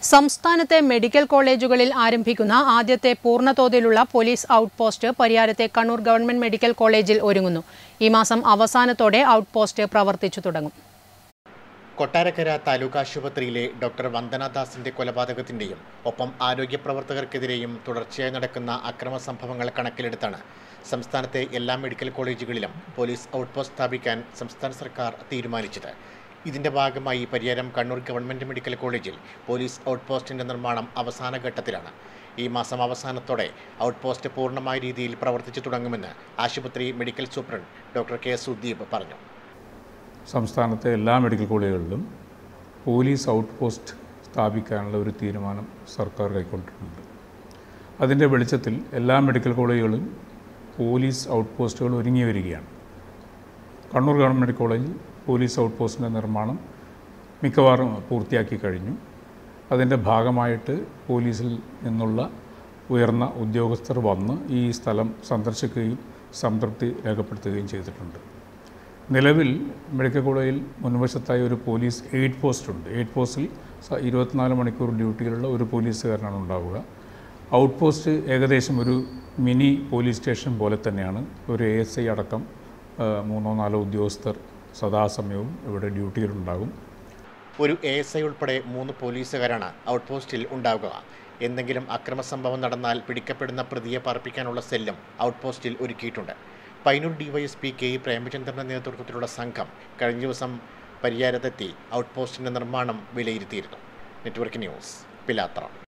സംസ്ഥാനത്തെ മെഡിക്കൽ കോളേജുകളിൽ ആരംഭിക്കുന്ന ആദ്യത്തെ പൂർണ്ണതോതിലുള്ള പോലീസ് ഔട്ട് പോസ്റ്റ് പരിയാരത്തെ കണ്ണൂർ ഗവൺമെന്റ് മെഡിക്കൽ കോളേജിൽ ഒരുങ്ങുന്നു ഈ മാസം അവസാനത്തോടെ ഔട്ട് പോസ്റ്റ് പ്രവർത്തിച്ചു തുടങ്ങും കൊട്ടാരക്കര താലൂക്ക് ആശുപത്രിയിലെ ഡോക്ടർ വന്ദനാദാസിന്റെ കൊലപാതകത്തിന്റെയും ഒപ്പം ആരോഗ്യ പ്രവർത്തകർക്കെതിരെയും തുടർച്ചയായി നടക്കുന്ന അക്രമ സംഭവങ്ങൾ കണക്കിലെടുത്താണ് സംസ്ഥാനത്തെ എല്ലാ മെഡിക്കൽ കോളേജുകളിലും പോലീസ് ഔട്ട് പോസ്റ്റ് സ്ഥാപിക്കാൻ സംസ്ഥാന സർക്കാർ തീരുമാനിച്ചത് ഇതിന്റെ ഭാഗമായി പരിയാരം കണ്ണൂർ ഗവൺമെന്റ് മെഡിക്കൽ കോളേജിൽ പോലീസ് ഔട്ട് പോസ്റ്റിന്റെ നിർമ്മാണം അവസാന ഘട്ടത്തിലാണ് ഈ മാസം അവസാനത്തോടെ ഔട്ട് പോസ്റ്റ് പൂർണ്ണമായ രീതിയിൽ പ്രവർത്തിച്ചു തുടങ്ങുമെന്ന് ആശുപത്രി medical superintendent doctor K Sudeep പറഞ്ഞു സംസ്ഥാനത്തെ എല്ലാ മെഡിക്കൽ കോളേജുകളിലും പോലീസ് ഔട്ട് പോസ്റ്റ് സ്ഥാപിക്കാനുള്ള ഒരു തീരുമാനം സർക്കാർ കൈക്കൊണ്ടിട്ടുണ്ട് അതിൻ്റെ വെളിച്ചത്തിൽ എല്ലാ മെഡിക്കൽ കോളേജുകളും പോലീസ് ഔട്ട് പോസ്റ്റുകൾ ഒരുങ്ങി വരികയാണ് കണ്ണൂർ ഗവൺമെൻറ് കോളേജിൽ പോലീസ് ഔട്ട് പോസ്റ്റിൻ്റെ നിർമ്മാണം മിക്കവാറും പൂർത്തിയാക്കി കഴിഞ്ഞു അതിൻ്റെ ഭാഗമായിട്ട് പോലീസിൽ നിന്നുള്ള ഉയർന്ന ഉദ്യോഗസ്ഥർ വന്ന് ഈ സ്ഥലം സന്ദർശിക്കുകയും സംതൃപ്തി രേഖപ്പെടുത്തുകയും ചെയ്തിട്ടുണ്ട് നിലവിൽ മെഡിക്കൽ കോളേജിൽ മുൻവശത്തായി ഒരു പോലീസ് എയ്ഡ് പോസ്റ്റ് ഉണ്ട് എയ്ഡ് പോസ്റ്റിൽ സ- ഇരുപത്തിനാല് മണിക്കൂർ ഡ്യൂട്ടിയിലുള്ള ഒരു പോലീസുകാരനാണ് ഉണ്ടാവുക ഔട്ട് പോസ്റ്റ് ഏകദേശം ഒരു മിനി പോലീസ് സ്റ്റേഷൻ പോലെ തന്നെയാണ് ഒരു എ എസ് ഐ അടക്കം ആ, മൂന്നോ നാലോ ഉദ്യോഗസ്ഥർ സദാസമയവും ഇവിടെ ഡ്യൂട്ടിയിലുണ്ടാകും ഒരു എ എസ് ഐ ഉൾപ്പെടെ മൂന്ന് പോലീസുകാരാണ് ഔട്ട് പോസ്റ്റിൽ ഉണ്ടാവുക എന്തെങ്കിലും അക്രമ സംഭവം നടന്നാൽ പിടിക്കപ്പെടുന്ന പ്രതിയെ പാർപ്പിക്കാനുള്ള സെല്ലും ഔട്ട് പോസ്റ്റിൽ ഒരുക്കിയിട്ടുണ്ട് പൈനൂർ ഡിവൈഎസ്പി കെ ഇ പ്രേമചന്ദ്രന്റെ നേതൃത്വത്തിലുള്ള സംഘം കഴിഞ്ഞ ദിവസം പരിയാരത്തെത്തി ഔട്ട് പോസ്റ്റിന്റെ നിർമ്മാണം വിലയിരുത്തിയിരുന്നു നെറ്റ്വർക്ക് ന്യൂസ് പിലാത്ര